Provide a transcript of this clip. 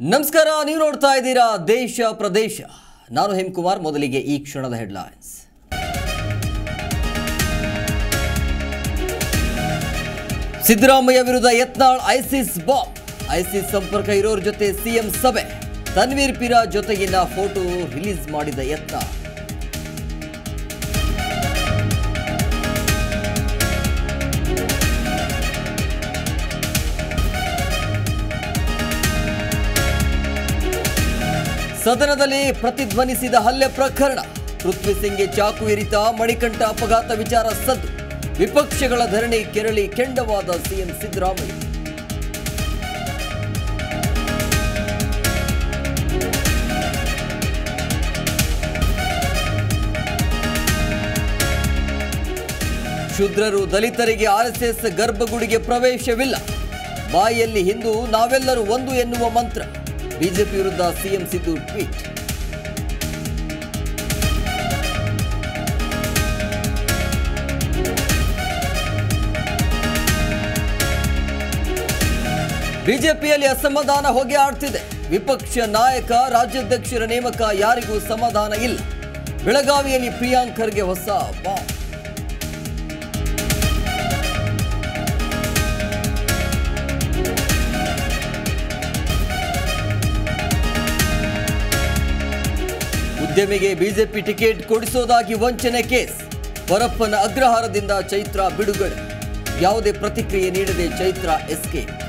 ನಮಸ್ಕಾರ ನೀವು ನೋಡ್ತಾ ಇದ್ದೀರಾ ದೇಶ ಪ್ರದೇಶ ನಾನು ಹೇಮಕುಮಾರ್ ಮೊದಲಿಗೆ ಈ ಕ್ಷಣದ ಹೆಡ್ಲೈನ್ಸ್ ಸಿದ್ದರಾಮಯ್ಯ ವಿರುದ್ಧ ಯತ್ನಾಳ್ ಐಸಿಸ್ ಬಾಂಬ್ ಐಸಿಸ್ ಸಂಪರ್ಕ ಇರೋರ ಜೊತೆ ಸಿಎಂ ಸಭೆ ತನ್ವೀರ್ ಪಿರಾ ಜೊತೆಗಿನ ಫೋಟೋ ರಿಲೀಸ್ ಮಾಡಿದ ಯತ್ನಾಳ್ ಸದನದಲ್ಲಿ ಪ್ರತಿಧ್ವನಿಸಿದ ಹಲ್ಲೆ ಪ್ರಕರಣ ಪೃಥ್ವಿ ಸಿಂಗ್ಗೆ ಚಾಕು ಇರಿತ ಮಣಿಕಂಠ ಅಪಘಾತ ವಿಚಾರ ಸದ್ದು ವಿಪಕ್ಷಗಳ ಧರಣಿ ಕೆರಳಿ ಕೆಂಡವಾದ ಸಿಎಂ ಸಿದ್ದರಾಮಯ್ಯ ಶೂದ್ರರು ದಲಿತರಿಗೆ ಆರ್ಎಸ್ಎಸ್ ಗರ್ಭಗುಡಿಗೆ ಪ್ರವೇಶವಿಲ್ಲ ಬಾಯಿಯಲ್ಲಿ ಹಿಂದೂ ನಾವೆಲ್ಲರೂ ಒಂದು ಎನ್ನುವ ಮಂತ್ರ ಬಿಜೆಪಿ ವಿರುದ್ಧ ಸಿಎಂ ಸಿದ್ದು ಟ್ವೀಟ್ ಬಿಜೆಪಿಯಲ್ಲಿ ಅಸಮಾಧಾನ ಹೊಗೆ ಆಡ್ತಿದೆ ವಿಪಕ್ಷ ನಾಯಕ ರಾಜ್ಯಾಧ್ಯಕ್ಷರ ನೇಮಕ ಯಾರಿಗೂ ಸಮಾಧಾನ ಇಲ್ಲ ಬೆಳಗಾವಿಯಲ್ಲಿ ಪ್ರಿಯಾಂಕ್ ಖರ್ಗೆ ಹೊಸ ಬಾಂಬ್ ಉದ್ಯಮಿಗೆ ಬಿಜೆಪಿ ಟಿಕೆಟ್ ಕೊಡಿಸೋದಾಗಿ ವಂಚನೆ ಕೇಸ್ ಪರಪ್ಪನ ಅಗ್ರಹಾರದಿಂದ ಚೈತ್ರ ಬಿಡುಗಡೆ ಯಾವುದೇ ಪ್ರತಿಕ್ರಿಯೆ ನೀಡದೆ ಚೈತ್ರ ಎಸ್ಕೇಪ್